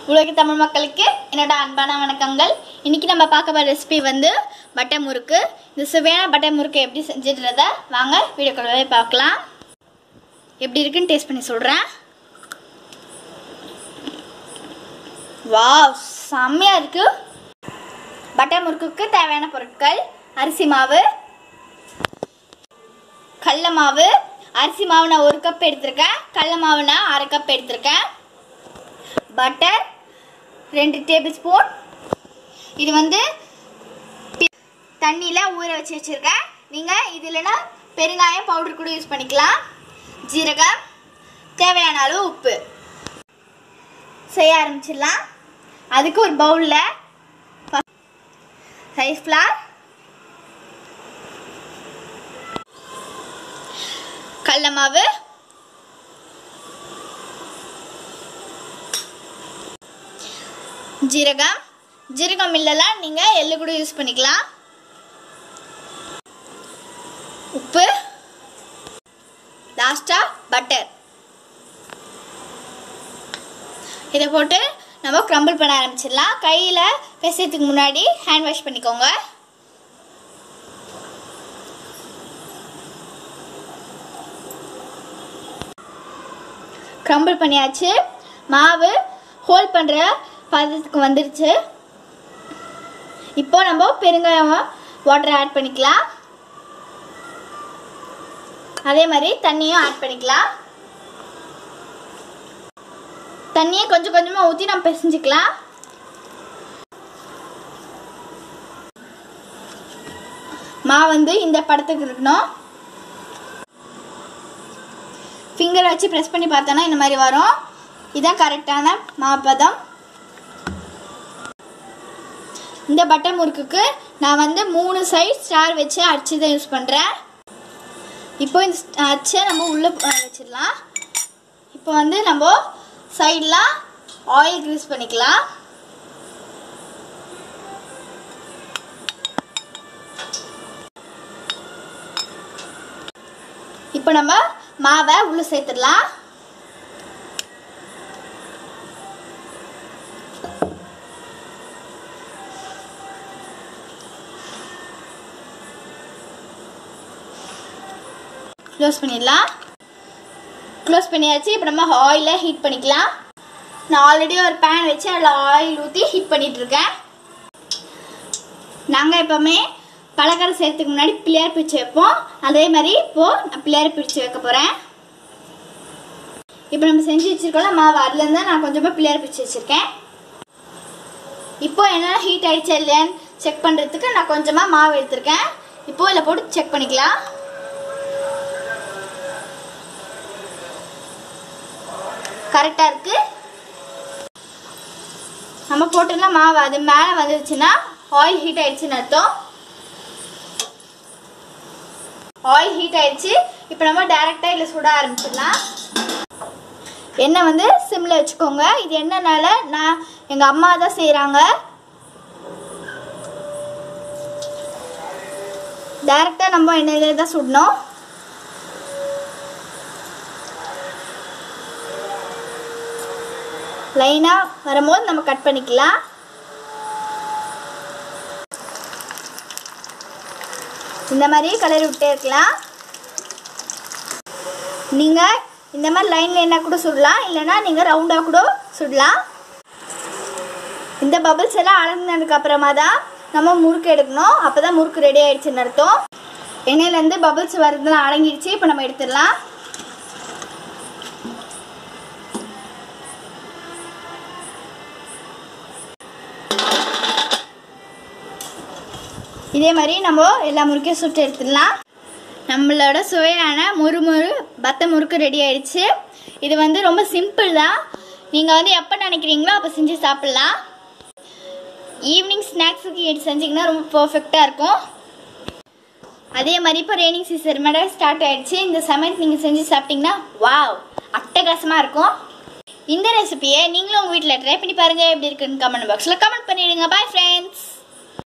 உலக தமிழ் மக்களுக்கு என்னோட அன்பான வணக்கங்கள் இன்னைக்கு நம்ம பார்க்க போகிற ரெசிபி வந்து பட்டை முறுக்கு இந்த சுவையான பட்டை முறுக்கு எப்படி செஞ்சிடுறத வாங்க வீடியோக்குள்ளவே பார்க்கலாம் எப்படி இருக்குன்னு டேஸ்ட் பண்ணி சொல்கிறேன் வாவ் செம்மையாக இருக்கு பட்டை முறுக்குக்கு தேவையான பொருட்கள் அரிசி மாவு கடல மாவு அரிசி மாவு நான் ஒரு கப் எடுத்திருக்கேன் கடல மாவு நான் அரை கப் எடுத்திருக்கேன் பட்டர் ரெண்டு டேபிள் ஸ்பூன் இது வந்து தண்ணியில் ஊற வச்சு வச்சுருக்கேன் நீங்கள் இது இல்லைன்னா பெருங்காயம் பவுடர் கூட யூஸ் பண்ணிக்கலாம் ஜீரகம் தேவையான அளவு உப்பு செய்ய ஆரம்பிச்சிடலாம் அதுக்கு ஒரு பவுலில் ரைஸ் ஃப்ளார் கடல மாவு ஜீரகம் ஜீரகம் இல்லைலாம் நீங்கள் எள்ளு கூட யூஸ் பண்ணிக்கலாம் உப்பு லாஸ்ட்டாக பட்டர் இதை போட்டு நம்ம க்ரம்பிள் பண்ண ஆரம்பிச்சிடலாம் கையில் பேசுறதுக்கு முன்னாடி ஹேண்ட் வாஷ் பண்ணிக்கோங்க க்ரம்பிள் பண்ணியாச்சு மாவு ஹோல்ட் பண்ணுற பதத்துக்கு வந்துருச்சு இப்போ நம்ம பெருங்காயம் வாட்டர் ஆட் பண்ணிக்கலாம் அதே மாதிரி தண்ணியும் ஆட் பண்ணிக்கலாம் தண்ணியை கொஞ்சம் கொஞ்சமாக ஊற்றி நம்ம பிசைஞ்சிக்கலாம் மாவு வந்து இந்த படத்துக்கு இருக்கணும் ஃபிங்கர் வச்சு ப்ரெஸ் பண்ணி பார்த்தோன்னா இந்த மாதிரி வரும் இதான் கரெக்டான மாப்பதம் இந்த பட்டர் முறுக்குக்கு நான் வந்து மூணு சைட் ஸ்டார் வச்சு அடிச்சு தான் யூஸ் பண்ணுறேன் இப்போ இந்த அச்சை நம்ம உள்ளே வச்சிடலாம் இப்போ வந்து நம்ம சைட்லாம் ஆயில் க்ரீஸ் பண்ணிக்கலாம் இப்போ நம்ம மாவை உள்ளே சேர்த்துடலாம் க்ளோஸ் பண்ணிடலாம் க்ளோஸ் பண்ணியாச்சு இப்போ நம்ம ஆயிலை ஹீட் பண்ணிக்கலாம் நான் ஆல்ரெடி ஒரு பேன் வச்சு அதில் ஆயில் ஊற்றி ஹீட் பண்ணிட்டு இருக்கேன் நாங்கள் எப்போவுமே பலகாரம் செய்யறதுக்கு முன்னாடி பிள்ளையார் பிடிச்சி வைப்போம் அதே மாதிரி இப்போது நான் பிள்ளையார் பிடிச்சி வைக்க போகிறேன் இப்போ நம்ம செஞ்சு வச்சுருக்கோம்ல மாவு அதுலேருந்து நான் கொஞ்சமாக பிள்ளையார் பிடிச்சி வச்சுருக்கேன் இப்போ என்ன ஹீட் ஆயிடுச்சா இல்லையான்னு செக் பண்ணுறதுக்கு நான் கொஞ்சமாக மாவு எடுத்திருக்கேன் இப்போ இதில் போட்டு செக் பண்ணிக்கலாம் கரெக்டாக இருக்குது நம்ம போட்டுலாம் மாவு அது மேலே வந்துருச்சுன்னா ஆயில் ஹீட் ஆயிடுச்சுன்னு அர்த்தம் ஆயில் ஹீட் ஆயிடுச்சு இப்போ நம்ம டேரெக்டாக இதில் சுட ஆரம்பிச்சிடலாம் எண்ணெய் வந்து சிம்மில் வச்சுக்கோங்க இது என்னனால நான் எங்கள் அம்மா தான் செய்கிறாங்க டேரெக்டாக நம்ம எண்ணெயிலே தான் சுடணும் லைனாக வரும்போது நம்ம கட் பண்ணிக்கலாம் இந்த மாதிரி கலர் விட்டே இருக்கலாம் நீங்கள் இந்த மாதிரி லைனில் என்ன கூட சுடலாம் இல்லைனா நீங்கள் ரவுண்டாக கூட சுடலாம் இந்த பபிள்ஸ் எல்லாம் அடங்கினதுக்கு அப்புறமா தான் நம்ம முறுக்கு எடுக்கணும் அப்போ தான் முறுக்கு ரெடி ஆயிடுச்சுன்னு அர்த்தம் எண்ணெயிலேருந்து பபிள்ஸ் வரதுலாம் அடங்கிடுச்சு இப்போ நம்ம எடுத்துடலாம் இதே மாதிரி நம்ம எல்லா முறுக்கையும் சுட்டு எடுத்துடலாம் நம்மளோட சுவையான முறுமுறு பத்த முறுக்கு ரெடி ஆயிடுச்சு இது வந்து ரொம்ப சிம்பிள் தான் நீங்கள் வந்து எப்போ நினைக்கிறீங்களோ அப்போ செஞ்சு சாப்பிட்லாம் ஈவினிங் ஸ்நாக்ஸுக்கு இது செஞ்சிங்கன்னா ரொம்ப பர்ஃபெக்டாக இருக்கும் அதே மாதிரி இப்போ ரெய்னிங் சீசன் மேலே ஸ்டார்ட் ஆயிடுச்சு இந்த சமையல் நீங்கள் செஞ்சு சாப்பிட்டீங்கன்னா வாவ் அட்டகாசமாக இருக்கும் இந்த ரெசிபியை நீங்களும் உங்கள் வீட்டில் ட்ரை பண்ணி பாருங்கள் எப்படி இருக்குன்னு கமெண்ட் பாக்ஸில் கமெண்ட் பண்ணிவிடுங்க பாய் ஃப்ரெண்ட்ஸ்